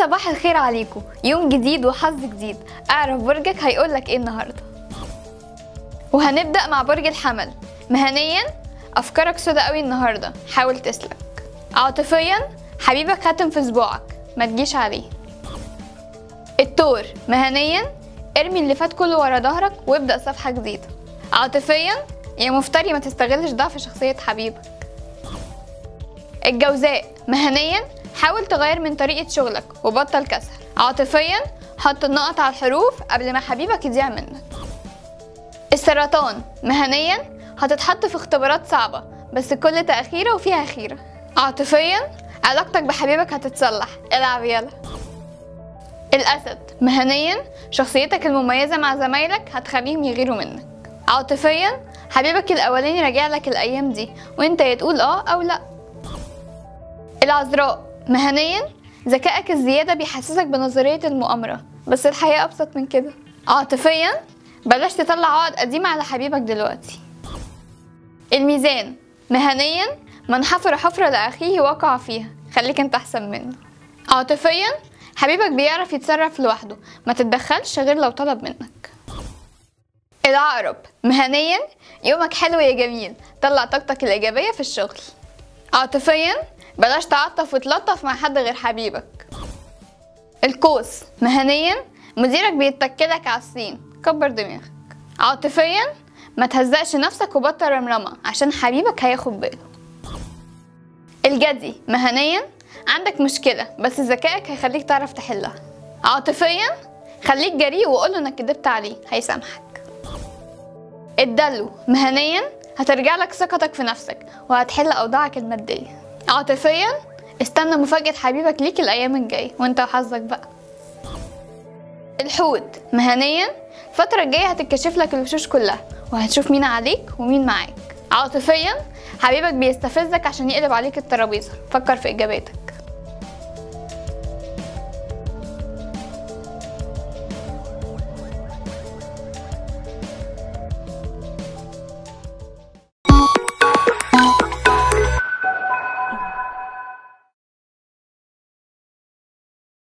صباح الخير عليكم يوم جديد وحظ جديد اعرف برجك هيقولك ايه النهارده وهنبدأ مع برج الحمل مهنيا افكارك سودا قوي النهارده حاول تسلك عاطفيا حبيبك هاتم في اسبوعك ما تجيش عليه التور مهنيا ارمي اللي فات كله ورا ظهرك وابدأ صفحة جديدة عاطفيا يا مفتري ما تستغلش ضعف شخصية حبيبك الجوزاء مهنيا حاول تغير من طريقة شغلك وبطل كسل عاطفيا حط النقط على الحروف قبل ما حبيبك يضيع منك السرطان مهنيا هتتحط في اختبارات صعبة بس كل تأخيرة وفيها خيرة عاطفيا علاقتك بحبيبك هتتصلح العب يلا الأسد مهنيا شخصيتك المميزة مع زمايلك هتخليهم يغيروا منك عاطفيا حبيبك الأولاني راجع لك الأيام دي وانت يا تقول اه أو لأ العذراء مهنيا ذكائك الزيادة بيحسسك بنظرية المؤامرة بس الحياة أبسط من كده عاطفيا بلاش تطلع عقد قديمة على حبيبك دلوقتي الميزان مهنيا من حفر حفرة لأخيه وقع فيها خليك انت أحسن منه عاطفيا حبيبك بيعرف يتصرف لوحده ما تتدخلش غير لو طلب منك العقرب مهنيا يومك حلو يا جميل طلع طاقتك الإيجابية في الشغل عاطفيا بلاش تعطف وتلطف مع حد غير حبيبك القوس مهنيا مديرك بيتكلك على الصين كبر دماغك عاطفيا ما تهزقش نفسك وبطل رمرمة عشان حبيبك هياخد باله الجدي مهنيا عندك مشكلة بس ذكائك هيخليك تعرف تحلها عاطفيا خليك جريء وقوله انك كدبت عليه هيسامحك الدلو مهنيا هترجع لك ثقتك في نفسك وهتحل اوضاعك المادية عاطفيا استنى مفاجأة حبيبك ليك الأيام الجاية وانت وحظك بقى الحوت مهنيا الفترة الجاية هتتكشف لك الوشوش كلها وهتشوف مين عليك ومين معاك عاطفيا حبيبك بيستفزك عشان يقلب عليك الترابيزة فكر في إجاباتك